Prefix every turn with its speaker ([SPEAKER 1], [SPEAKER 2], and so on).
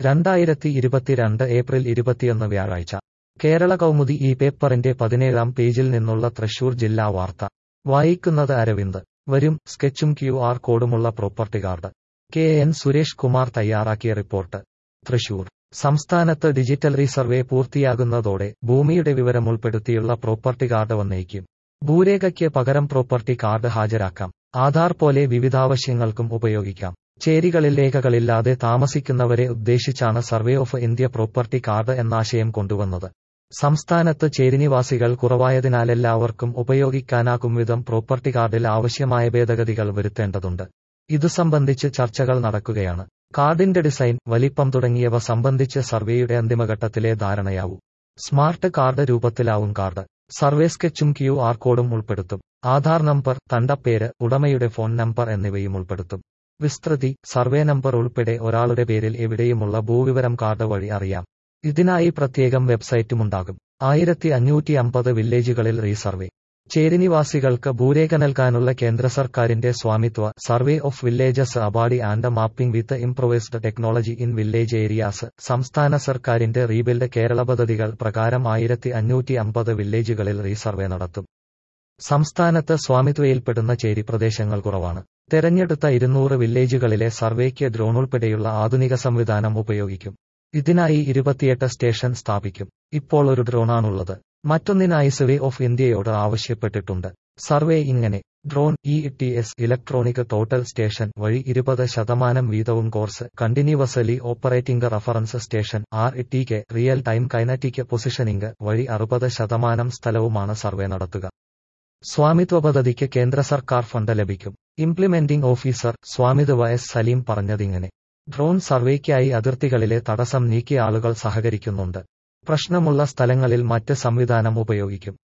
[SPEAKER 1] രണ്ടായിരത്തി ഇരുപത്തിരണ്ട് ഏപ്രിൽ ഇരുപത്തിയൊന്ന് വ്യാഴാഴ്ച കേരള കൗമുദി ഈ പേപ്പറിന്റെ പതിനേഴാം പേജിൽ നിന്നുള്ള തൃശൂർ ജില്ലാ വാർത്ത വായിക്കുന്നത് അരവിന്ദ് വരും സ്കെച്ചും ക്യു ആർ കോഡുമുള്ള property card K N Suresh Kumar തയ്യാറാക്കിയ റിപ്പോർട്ട് തൃശൂർ സംസ്ഥാനത്ത് ഡിജിറ്റൽ റീസർവേ പൂർത്തിയാകുന്നതോടെ ഭൂമിയുടെ വിവരം ഉൾപ്പെടുത്തിയുള്ള പ്രോപ്പർട്ടി കാർഡ് വന്നേക്കും ഭൂരേഖയ്ക്ക് പകരം പ്രോപ്പർട്ടി കാർഡ് ഹാജരാക്കാം ആധാർ പോലെ വിവിധാവശ്യങ്ങൾക്കും ഉപയോഗിക്കാം ചേരികളിൽ രേഖകളില്ലാതെ താമസിക്കുന്നവരെ ഉദ്ദേശിച്ചാണ് survey of India property card എന്നാശയം കൊണ്ടുവന്നത് സംസ്ഥാനത്ത് ചേരിനിവാസികൾ കുറവായതിനാലെല്ലാവർക്കും ഉപയോഗിക്കാനാകും വിധം പ്രോപ്പർട്ടി കാർഡിൽ ആവശ്യമായ ഭേദഗതികൾ വരുത്തേണ്ടതുണ്ട് ഇതു സംബന്ധിച്ച് ചർച്ചകൾ നടക്കുകയാണ് കാർഡിന്റെ ഡിസൈൻ വലിപ്പം തുടങ്ങിയവ സംബന്ധിച്ച് സർവേയുടെ അന്തിമഘട്ടത്തിലെ ധാരണയാവൂ സ്മാർട്ട് കാർഡ് രൂപത്തിലാവും കാർഡ് സർവേ സ്കെച്ചും ക്യു ആർ കോഡും ഉൾപ്പെടുത്തും ആധാർ നമ്പർ തണ്ടപ്പേര് ഉടമയുടെ ഫോൺ നമ്പർ എന്നിവയും ഉൾപ്പെടുത്തും വിസ്തൃതി സർവേ നമ്പർ ഉൾപ്പെടെ ഒരാളുടെ പേരിൽ എവിടെയുമുള്ള ഭൂവിവരം കാർഡ് വഴി അറിയാം ഇതിനായി പ്രത്യേകം വെബ്സൈറ്റുമുണ്ടാകും ആയിരത്തി അഞ്ഞൂറ്റി അമ്പത് വില്ലേജുകളിൽ റീസർവേ ചേരിനിവാസികൾക്ക് ഭൂരേഖ നൽകാനുള്ള കേന്ദ്ര സർക്കാരിന്റെ Swamitva survey of villages Abadi and mapping with improvised technology in village areas സംസ്ഥാന സർക്കാരിന്റെ റീബിൽഡ് കേരള പദ്ധതികൾ പ്രകാരം ആയിരത്തി അഞ്ഞൂറ്റി അമ്പത് വില്ലേജുകളിൽ റീസർവേ നടത്തും സംസ്ഥാനത്ത് സ്വാമിത്വയിൽപ്പെടുന്ന ചേരി പ്രദേശങ്ങൾ കുറവാണ് തെരഞ്ഞെടുത്ത ഇരുന്നൂറ് വില്ലേജുകളിലെ സർവേക്ക് ഡ്രോൺ ഉൾപ്പെടെയുള്ള ആധുനിക സംവിധാനം ഉപയോഗിക്കും ഇതിനായി ഇരുപത്തിയെട്ട് സ്റ്റേഷൻ സ്ഥാപിക്കും ഇപ്പോൾ ഒരു ഡ്രോണാണുള്ളത് മറ്റൊന്നിനായി സർവേ ഓഫ് ഇന്ത്യയോട് ആവശ്യപ്പെട്ടിട്ടുണ്ട് സർവേ ഇങ്ങനെ drone E T S electronic total station വഴി ഇരുപത് ശതമാനം വീതവും course continuously operating reference station R T K real time kinematic positioning വഴി അറുപത് ശതമാനം സ്ഥലവുമാണ് സർവേ നടത്തുക സ്വാമിത്വ പദ്ധതിക്ക് കേന്ദ്ര സർക്കാർ ഫണ്ട് ലഭിക്കും implementing officer Swamitva S Saleem പറഞ്ഞതിങ്ങനെ ഡ്രോൺ സർവേക്കായി അതിർത്തികളിലെ തടസ്സം നീക്കിയ ആളുകൾ സഹകരിക്കുന്നുണ്ട് പ്രശ്നമുള്ള സ്ഥലങ്ങളിൽ മറ്റ് സംവിധാനം ഉപയോഗിക്കും